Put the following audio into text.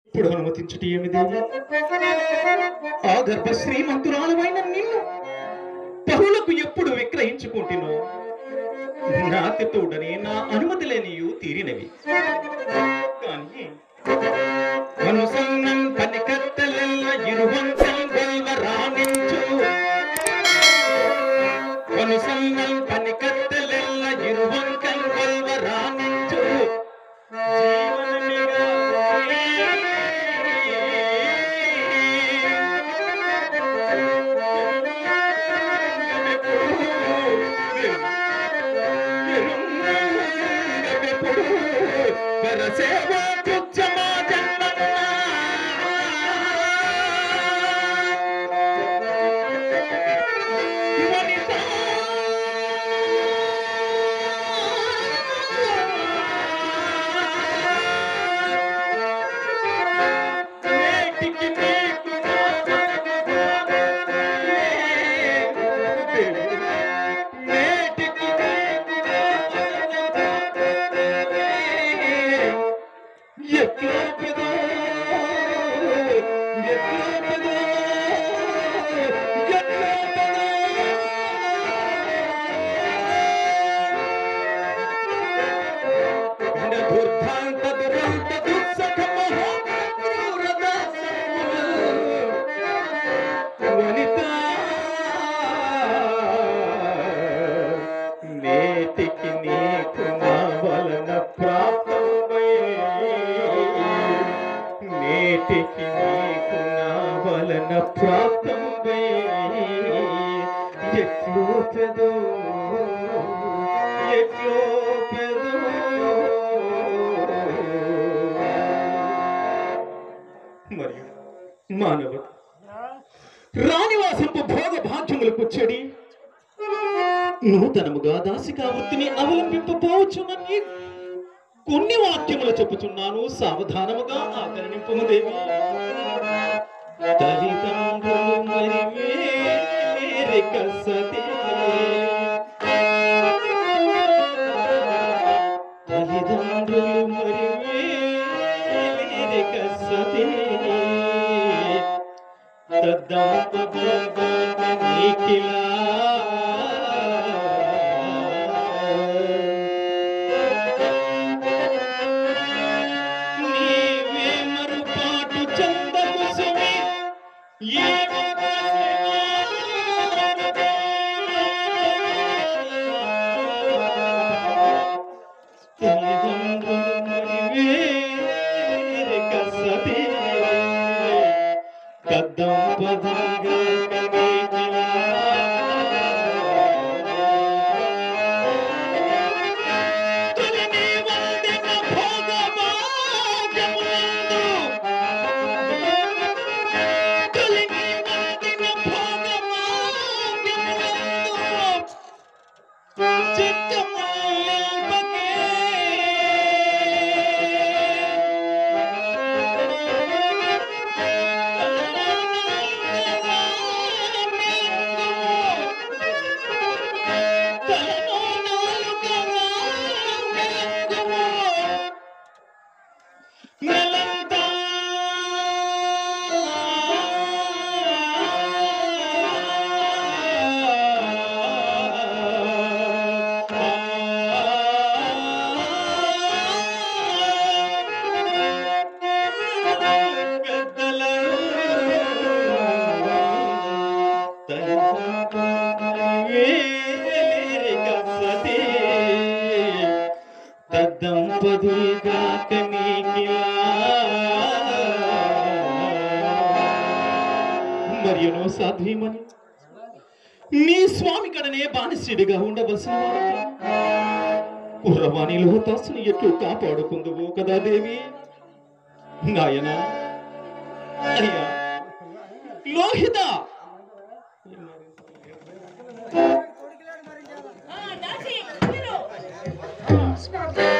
ఇప్పుడు అనుమతించుట ఏమి దేవి ఆ గర్భ శ్రీమంతురాలమైన నిన్ను బహుళకు ఎప్పుడు విక్రయించుకుంటున్నో నాతి తోడని నా అనుమతి లేనియు తీరినవి కానీ మనుసన్నన్ పనికత్తెల్ల ఇరువంకల్ గొల్వ రాణించు మనుసన్నన్ పనికత్తెల్ల ఇరువంకల్ గొల్వ రాణించు జీవననిగా పరసేవా తుచ్చమా నేటికి నీకు నేటికి ఎక్లోపిదో ఎక్లోపిదో ఎక్లోపిదో దుర్ధాంత దురంత దుస్సఖ వనిత నేటికి నీకు నా వలన ప్రాప్తమై నేటికి నీకు నా వలన ప్రాప్తమై ఎట్లో పెదో ఎట్లో పెదో మరియు మానవ రాణివాసంపు భోగ భాగ్యములకు చెడి నూతనముగా దాసికా వృత్తిని అవలంబింపపోవచ్చునని కొన్ని వాక్యములు చెప్పుచున్నాను సావధానముగా ఆకరణింపము దేవి తల్లిదండ్రులు మరి వేరే కసతే తల్లిదండ్రులు మరి వేరే కసతే తద్దంపదుగాక నీకిలా మరియును సాధ్వీమని నీ స్వామి కడనే బానిసీడిగా ఉండవలసిన వాడు కుర్రవాణిలో తాసుని ఎట్లు కాపాడుకుందువు కదా దేవి నాయన అయ్యా లోహిత ఆ, దాసి, మీరు.